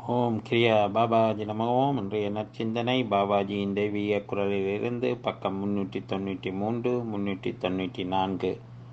ஓம் கிரியா பாபாஜி நம ஓம் இன்றைய நற்சிந்தனை பாபாஜியின் தெய்வீக குரலிலிருந்து பக்கம் முன்னூற்றி தொண்ணூற்றி மூன்று முன்னூற்றி தொண்ணூற்றி நான்கு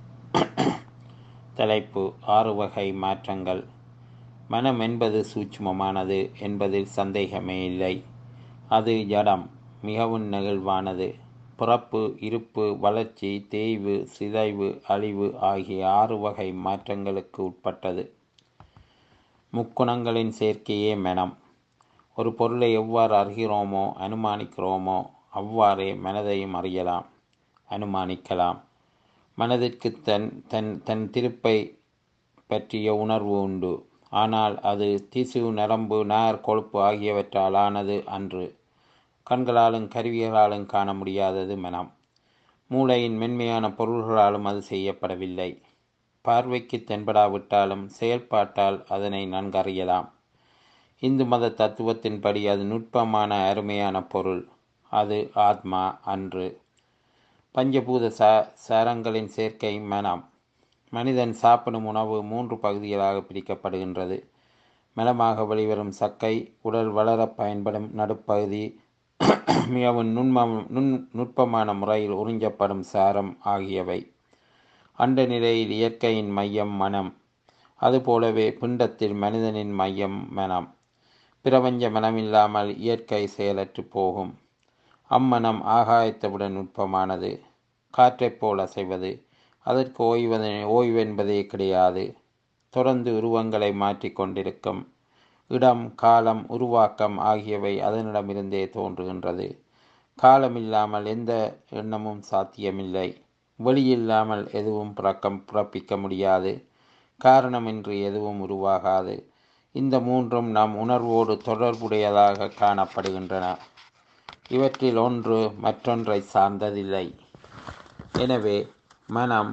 தலைப்பு ஆறு வகை மாற்றங்கள் மனம் என்பது சூட்சுமமானது என்பதில் சந்தேகமே இல்லை அது ஜடம் மிகவும் நெகிழ்வானது பிறப்பு இருப்பு வளர்ச்சி தேய்வு சிதைவு அழிவு ஆகிய ஆறு வகை மாற்றங்களுக்கு உட்பட்டது முக்குணங்களின் சேர்க்கையே மனம் ஒரு பொருளை எவ்வாறு அறிகிறோமோ அனுமானிக்கிறோமோ அவ்வாறே மனதையும் அறியலாம் அனுமானிக்கலாம் மனதிற்கு தன் தன் தன் திருப்பை பற்றிய உணர்வு உண்டு ஆனால் அது திசு நரம்பு நார் கொழுப்பு ஆகியவற்றால் ஆனது அன்று கண்களாலும் கருவிகளாலும் காண முடியாதது மனம் மூளையின் மென்மையான பொருள்களாலும் அது செய்யப்படவில்லை பார்வைக்கு தென்படாவிட்டாலும் செயல்பாட்டால் அதனை நன்கறியலாம் இந்து மத தத்துவத்தின்படி அது நுட்பமான அருமையான பொருள் அது ஆத்மா அன்று பஞ்சபூத சா சாரங்களின் சேர்க்கை மனம் மனிதன் சாப்பிடும் உணவு மூன்று பகுதிகளாக பிரிக்கப்படுகின்றது மலமாக வெளிவரும் சக்கை உடல் வளர பயன்படும் நடுப்பகுதி மிகவும் நுண்மம் நுண் நுட்பமான முறையில் உறிஞ்சப்படும் சாரம் ஆகியவை அண்ட நிலையில் இயற்கையின் மையம் மனம் அதுபோலவே பிண்டத்தில் மனிதனின் மையம் மனம் பிரபஞ்ச மனமில்லாமல் இயற்கை செயலற்று போகும் அம்மனம் ஆகாயத்தவுடன் நுட்பமானது காற்றைப் போல் அசைவது அதற்கு ஓய்வதை ஓய்வென்பதே கிடையாது தொடர்ந்து உருவங்களை மாற்றிக்கொண்டிருக்கும் இடம் காலம் உருவாக்கம் ஆகியவை அதனிடமிருந்தே தோன்றுகின்றது காலமில்லாமல் எந்த எண்ணமும் சாத்தியமில்லை வெளியில்லாமல் எதுவும் பிறக்கம் பிறப்பிக்க முடியாது காரணமின்றி எதுவும் உருவாகாது இந்த மூன்றும் நம் உணர்வோடு தொடர்புடையதாக காணப்படுகின்றன இவற்றில் ஒன்று மற்றொன்றை சார்ந்ததில்லை எனவே மனம்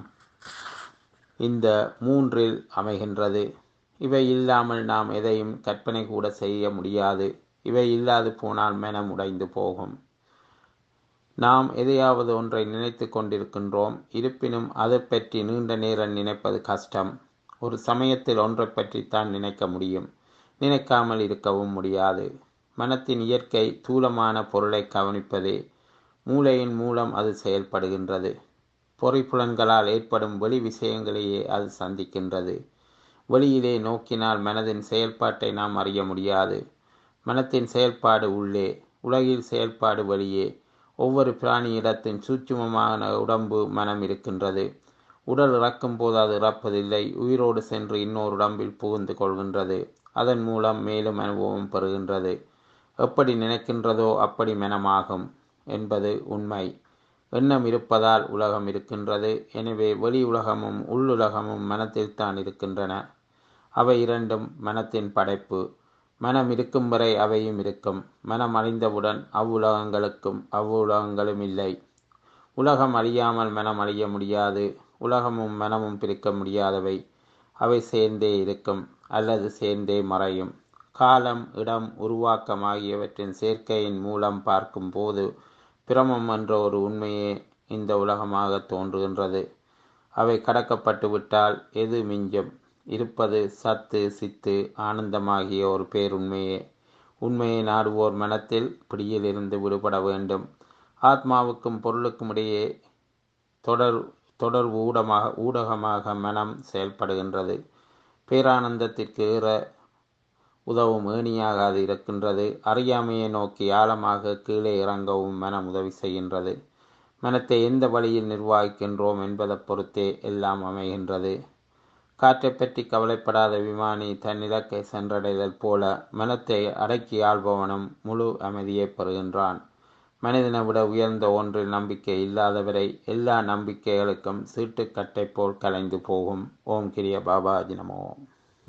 இந்த மூன்றில் அமைகின்றது இவை இல்லாமல் நாம் எதையும் கற்பனை கூட செய்ய முடியாது இவை இல்லாது போனால் மனம் உடைந்து போகும் நாம் எதையாவது ஒன்றை நினைத்து கொண்டிருக்கின்றோம் இருப்பினும் அதை பற்றி நீண்ட நேரம் நினைப்பது கஷ்டம் ஒரு சமயத்தில் ஒன்றை பற்றித்தான் நினைக்க முடியும் நினைக்காமல் இருக்கவும் முடியாது மனத்தின் இயற்கை தூலமான பொருளை கவனிப்பதே மூளையின் மூலம் அது செயல்படுகின்றது பொறிப்புலன்களால் ஏற்படும் வெளி விஷயங்களையே அது சந்திக்கின்றது வெளியிலே நோக்கினால் மனதின் செயல்பாட்டை நாம் அறிய முடியாது மனத்தின் செயல்பாடு உள்ளே உலகில் செயல்பாடு வெளியே ஒவ்வொரு பிராணியிடத்தின் சூட்சுமமான உடம்பு மனம் இருக்கின்றது உடல் இறக்கும் போது அது இறப்பதில்லை உயிரோடு சென்று இன்னொரு உடம்பில் புகுந்து கொள்கின்றது அதன் மூலம் மேலும் அனுபவம் பெறுகின்றது எப்படி நினைக்கின்றதோ அப்படி மனமாகும் என்பது உண்மை எண்ணம் இருப்பதால் உலகம் இருக்கின்றது எனவே வெளி உலகமும் உள்ளுலகமும் மனத்தில்தான் இருக்கின்றன அவை இரண்டும் மனத்தின் படைப்பு மனம் இருக்கும் வரை அவையும் இருக்கும் மனம் அழிந்தவுடன் அவ்வுலகங்களுக்கும் அவ்வுலகங்களும் இல்லை உலகம் அழியாமல் மனம் அழிய முடியாது உலகமும் மனமும் பிரிக்க முடியாதவை அவை சேர்ந்தே இருக்கும் அல்லது சேர்ந்தே மறையும் காலம் இடம் உருவாக்கம் ஆகியவற்றின் சேர்க்கையின் மூலம் பார்க்கும்போது பிரமம் என்ற ஒரு உண்மையே இந்த உலகமாக தோன்றுகின்றது அவை கடக்கப்பட்டு விட்டால் எது மிஞ்சும் இருப்பது சத்து சித்து ஆனந்தமாகிய ஒரு பேருண்மையே உண்மையை நாடுவோர் மனத்தில் பிடியில் இருந்து விடுபட வேண்டும் ஆத்மாவுக்கும் பொருளுக்கும் இடையே தொடர் தொடர்பு ஊடமாக ஊடகமாக மனம் செயல்படுகின்றது பேரானந்தத்திற்கு ஏற உதவும் ஏணியாக அது இருக்கின்றது அறியாமையை நோக்கி ஆழமாக கீழே இறங்கவும் மனம் உதவி செய்கின்றது மனத்தை எந்த வழியில் நிர்வகிக்கின்றோம் என்பதை பொறுத்தே எல்லாம் அமைகின்றது காற்றை பற்றி கவலைப்படாத விமானி தன் இலக்கை சென்றடைதல் போல மனத்தை அடக்கி ஆள்பவனும் முழு அமைதியை பெறுகின்றான் மனிதனை விட உயர்ந்த ஒன்றில் நம்பிக்கை இல்லாதவரை எல்லா நம்பிக்கைகளுக்கும் சீட்டுக்கட்டை போல் கலைந்து போகும் ஓம் கிரிய பாபாஜி நமோம்